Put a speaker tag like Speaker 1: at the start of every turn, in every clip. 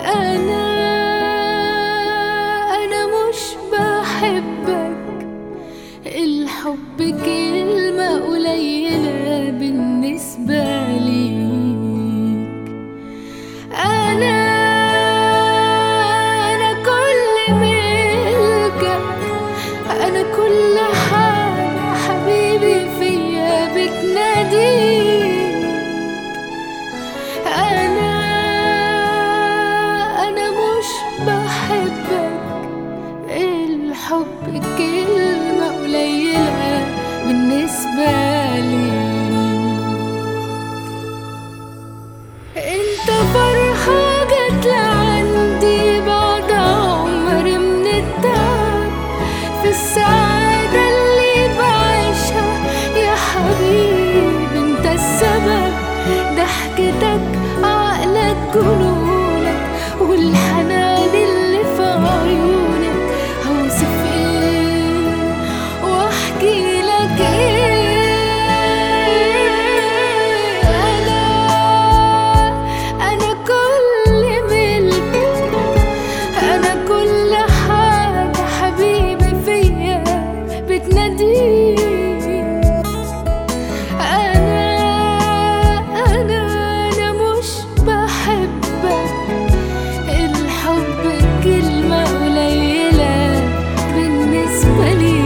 Speaker 1: أنا أنا مش بحبك الحب كلمة قليلة بالنسبة ليك أنا أنا كل ملكك أنا كل حاجة حبيبي فيا بتناديك أنا أنا مش بحبك الحب كلمة قليلة بالنسبة لي انت فرحة جت لعندي بعد عمر من التعب في السعادة اللي بعيشها يا حبيبي انت السبب ضحكتك عقلك جنونك والحنان اللي في عيونك هوصف ايه واحكي لك ايه انا انا كل ملك انا كل حاجة حبيبي فيا بتناديك أنا أنا أنا مش بحبك الحب كلمة قليلة بالنسبة لي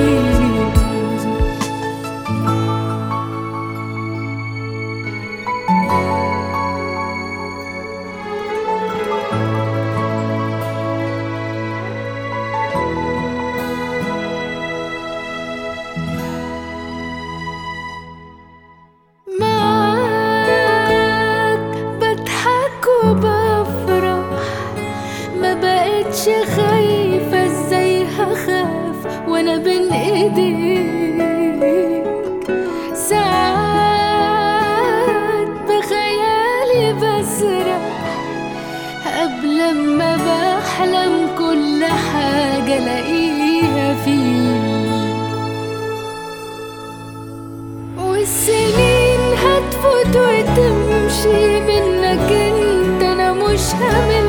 Speaker 1: معاك بضحك وبفرح ما بقتش خايفة ازاي هخاف وانا بين ايديك ساعات بخيالي بسرح قبل ما بحلم كل حاجة الاقيها فيك والسنين هتفوت وتمشي منك انت انا مش همل